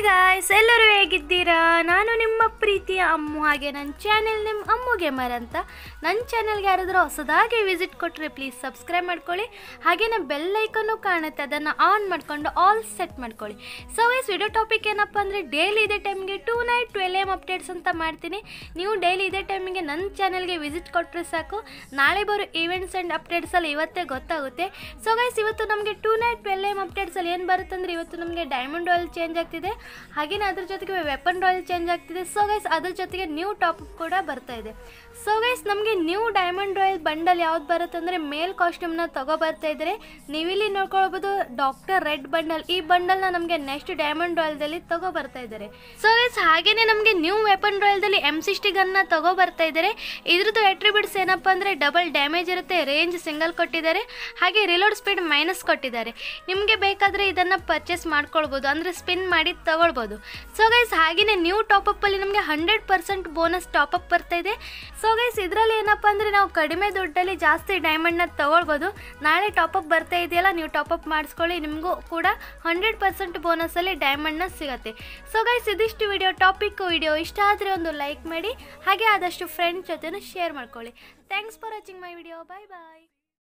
guys ಎಲ್ಲರೂ ಹೇಗಿದ್ದೀರಾ ನಾನು ನಿಮ್ಮ ಪ್ರೀತಿಯ ಅಮ್ಮು ಹಾಗೆ ನನ್ನ ಚಾನೆಲ್ ನಿಮ್ಮ ಅಮ್ಮು ಗೇಮರ್ ಅಂತ ನನ್ನ ಚಾನೆಲ್ಗೆ ಯಾರಾದರೂ ಹೊಸದಾಗಿ ವಿಸಿಟ್ ಕೊಟ್ಟರೆ ಪ್ಲೀಸ್ ಸಬ್ಸ್ಕ್ರೈಬ್ ಮಾಡ್ಕೊಳ್ಳಿ ಹಾಗೆಯೇ ಬೆಲ್ ಐಕನ್ನು ಕಾಣುತ್ತೆ ಅದನ್ನು ಆನ್ ಮಾಡಿಕೊಂಡು ಆಲ್ ಸೆಟ್ ಮಾಡ್ಕೊಳ್ಳಿ ಸೊ ವೈಸ್ ವಿಡಿಯೋ ಟಾಪಿಕ್ ಏನಪ್ಪ ಅಂದರೆ ಡೈಲಿ ಇದೇ ಟೈಮ್ಗೆ tonight twelve AM updates ಅಂತ ಮಾಡ್ತೀನಿ ನೀವು ಡೈಲಿ ಇದೇ ಟೈಮಿಗೆ ನನ್ನ ಚಾನೆಲ್ಗೆ ವಿಸಿಟ್ ಕೊಟ್ಟರೆ ಸಾಕು ನಾಳೆ ಬರೋ ಈವೆಂಟ್ಸ್ ಆ್ಯಂಡ್ ಅಪ್ಡೇಟ್ಸಲ್ಲಿ ಇವತ್ತೇ ಗೊತ್ತಾಗುತ್ತೆ ಸೊ ಗೈಸ್ ಇವತ್ತು ನಮಗೆ ಟೂ ನೈಟ್ ಟ್ವೆಲ್ ಎಮ್ ಅಪ್ಡೇಟ್ಸಲ್ಲಿ ಏನು ಬರುತ್ತೆ ಅಂದರೆ ಇವತ್ತು ನಮಗೆ ಡೈಮಂಡ್ ಆಯಿಲ್ ಚೇಂಜ್ ಆಗ್ತಿದೆ ಹಾಗೆಯೇ ಅದ್ರ ಜೊತೆಗೆ ವೆಪನ್ ಆಯಿಲ್ ಚೇಂಜ್ ಆಗ್ತಿದೆ ಸೊ ಗೈಸ್ ಅದ್ರ ಜೊತೆಗೆ ನ್ಯೂ ಟಾಪ್ ಕೂಡ ಬರ್ತಾ ಇದೆ ಸೊ ಗೈಸ್ ನಮಗೆ ನ್ಯೂ ಡೈಮಂಡ್ ರಾಯಲ್ ಬಂಡಲ್ ಯಾವ್ದು ಬರುತ್ತೆ ಅಂದರೆ ಮೇಲ್ ಕಾಸ್ಟ್ಯೂಮ್ನ ತಗೋ ಬರ್ತಾ ಇದ್ದಾರೆ ನೀವಿಲ್ಲಿ ನೋಡ್ಕೊಳ್ಬೋದು ಡಾಕ್ಟರ್ ರೆಡ್ ಬಂಡಲ್ ಈ ಬಂಡಲ್ನ ನಮಗೆ ನೆಕ್ಸ್ಟ್ ಡೈಮಂಡ್ ರಾಯಲ್ದಲ್ಲಿ ತಗೋ ಬರ್ತಾ ಇದ್ದಾರೆ ಸೊ ಗೈಸ್ ಹಾಗೇನೆ ನಮಗೆ ನ್ಯೂ ವೆಪನ್ ರಾಯಲ್ದಲ್ಲಿ ಎಮ್ ಸಿಕ್ಸ್ಟಿ ಗನ್ನ ತಗೋ ಬರ್ತಾ ಇದ್ದಾರೆ ಇದ್ರದ್ದು ಅಟ್ರಿಬ್ಯೂಟ್ಸ್ ಏನಪ್ಪ ಅಂದರೆ ಡಬಲ್ ಡ್ಯಾಮೇಜ್ ಇರುತ್ತೆ ರೇಂಜ್ ಸಿಂಗಲ್ ಕೊಟ್ಟಿದ್ದಾರೆ ಹಾಗೆ ರಿಲೋಡ್ ಸ್ಪೀಡ್ ಮೈನಸ್ ಕೊಟ್ಟಿದ್ದಾರೆ ನಿಮಗೆ ಬೇಕಾದರೆ ಇದನ್ನು ಪರ್ಚೇಸ್ ಮಾಡ್ಕೊಳ್ಬೋದು ಅಂದರೆ ಸ್ಪಿನ್ ಮಾಡಿ ತಗೊಳ್ಬೋದು ಸೊ ಗೈಸ್ ಹಾಗೆಯೇ ನ್ಯೂ ಟಾಪಪ್ಪಲ್ಲಿ ನಮಗೆ ಹಂಡ್ರೆಡ್ ಪರ್ಸೆಂಟ್ ಬೋನಸ್ ಟಾಪಪ್ ಬರ್ತಾ ಇದೆ ಸೊ ಗೈಸ್ ಇದರಲ್ಲಿ ಏನಪ್ಪ ಅಂದರೆ ನಾವು ಕಡಿಮೆ ದುಡ್ಡಲ್ಲಿ ಜಾಸ್ತಿ ಡೈಮಂಡ್ನ ತಗೊಳ್ಬೋದು ನಾಳೆ ಟಾಪಪ್ ಬರ್ತಾ ಇದೆಯಲ್ಲ ನೀವು ಟಾಪಪ್ ಮಾಡಿಸ್ಕೊಳ್ಳಿ ನಿಮಗೂ ಕೂಡ ಹಂಡ್ರೆಡ್ ಪರ್ಸೆಂಟ್ ಬೋನಸಲ್ಲಿ ಡೈಮಂಡ್ನ ಸಿಗುತ್ತೆ ಸೊ ಗೈಸ್ ಇದಿಷ್ಟು ವಿಡಿಯೋ ಟಾಪಿಕ್ ವಿಡಿಯೋ ಇಷ್ಟ ಆದರೆ ಒಂದು ಲೈಕ್ ಮಾಡಿ ಹಾಗೆ ಆದಷ್ಟು ಫ್ರೆಂಡ್ಸ್ ಜೊತೆನೂ ಶೇರ್ ಮಾಡ್ಕೊಳ್ಳಿ thanks for watching my video bye bye